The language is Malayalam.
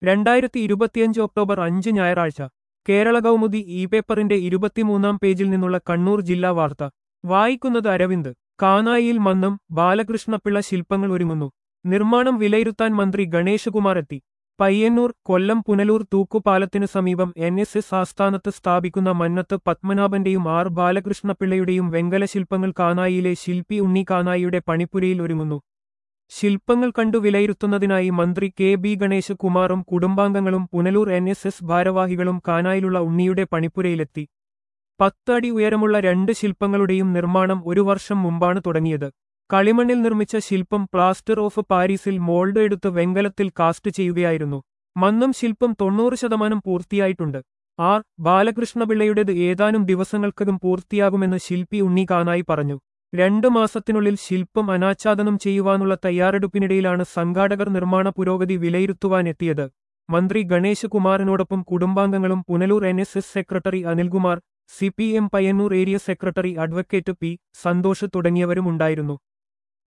രണ്ടായിരത്തി ഇരുപത്തിയഞ്ച് ഒക്ടോബർ അഞ്ച് ഞായറാഴ്ച കേരള കൗമുദി ഇ പേപ്പറിന്റെ ഇരുപത്തിമൂന്നാം പേജിൽ നിന്നുള്ള കണ്ണൂർ ജില്ലാ വാർത്ത വായിക്കുന്നത് അരവിന്ദ് കാനായിയിൽ മന്നം ബാലകൃഷ്ണപിള്ള ശില്പങ്ങൾ ഒരുങ്ങുന്നു നിർമ്മാണം വിലയിരുത്താൻ മന്ത്രി ഗണേശകുമാർ എത്തി പയ്യന്നൂർ കൊല്ലം പുനലൂർ തൂക്കുപാലത്തിനു സമീപം എൻ എസ് എസ് ആസ്ഥാനത്ത് സ്ഥാപിക്കുന്ന മന്നത്ത് പത്മനാഭന്റെയും ആർ ബാലകൃഷ്ണപിള്ളയുടെയും വെങ്കല ശില്പങ്ങൾ കാനായിലെ ശില്പി ഉണ്ണി കാനായിയുടെ പണിപ്പുരയിൽ ഒരുങ്ങുന്നു ശില്പങ്ങൾ കണ്ടു വിലയിരുത്തുന്നതിനായി മന്ത്രി കെ ബി ഗണേശകുമാറും കുടുംബാംഗങ്ങളും പുനലൂർ എൻ എസ് എസ് ഭാരവാഹികളും കാനായിലുള്ള ഉണ്ണിയുടെ പണിപ്പുരയിലെത്തി പത്തടി ഉയരമുള്ള രണ്ട് ശില്പങ്ങളുടെയും നിർമ്മാണം ഒരു വർഷം മുമ്പാണ് തുടങ്ങിയത് കളിമണ്ണിൽ നിർമ്മിച്ച ശില്പം പ്ലാസ്റ്റർ ഓഫ് പാരീസിൽ മോൾഡ് എടുത്ത് വെങ്കലത്തിൽ കാസ്റ്റ് ചെയ്യുകയായിരുന്നു മന്നം ശില്പം തൊണ്ണൂറ് ശതമാനം പൂർത്തിയായിട്ടുണ്ട് ആർ ബാലകൃഷ്ണപിള്ളയുടേത് ഏതാനും ദിവസങ്ങൾക്കകം പൂർത്തിയാകുമെന്ന് ശില്പി ഉണ്ണി കാനായി പറഞ്ഞു രണ്ടു മാസത്തിനുള്ളിൽ ശില്പം അനാച്ഛാദനം ചെയ്യുവാനുള്ള തയ്യാറെടുപ്പിനിടയിലാണ് സംഘാടകർ നിർമ്മാണ പുരോഗതി വിലയിരുത്തുവാനെത്തിയത് മന്ത്രി ഗണേശ് കുമാറിനോടൊപ്പം കുടുംബാംഗങ്ങളും Punalur N S S secretary Anilkumar C P M Payyannur area secretary advocate P Santhosh തുടങ്ങിയവരുമുണ്ടായിരുന്നു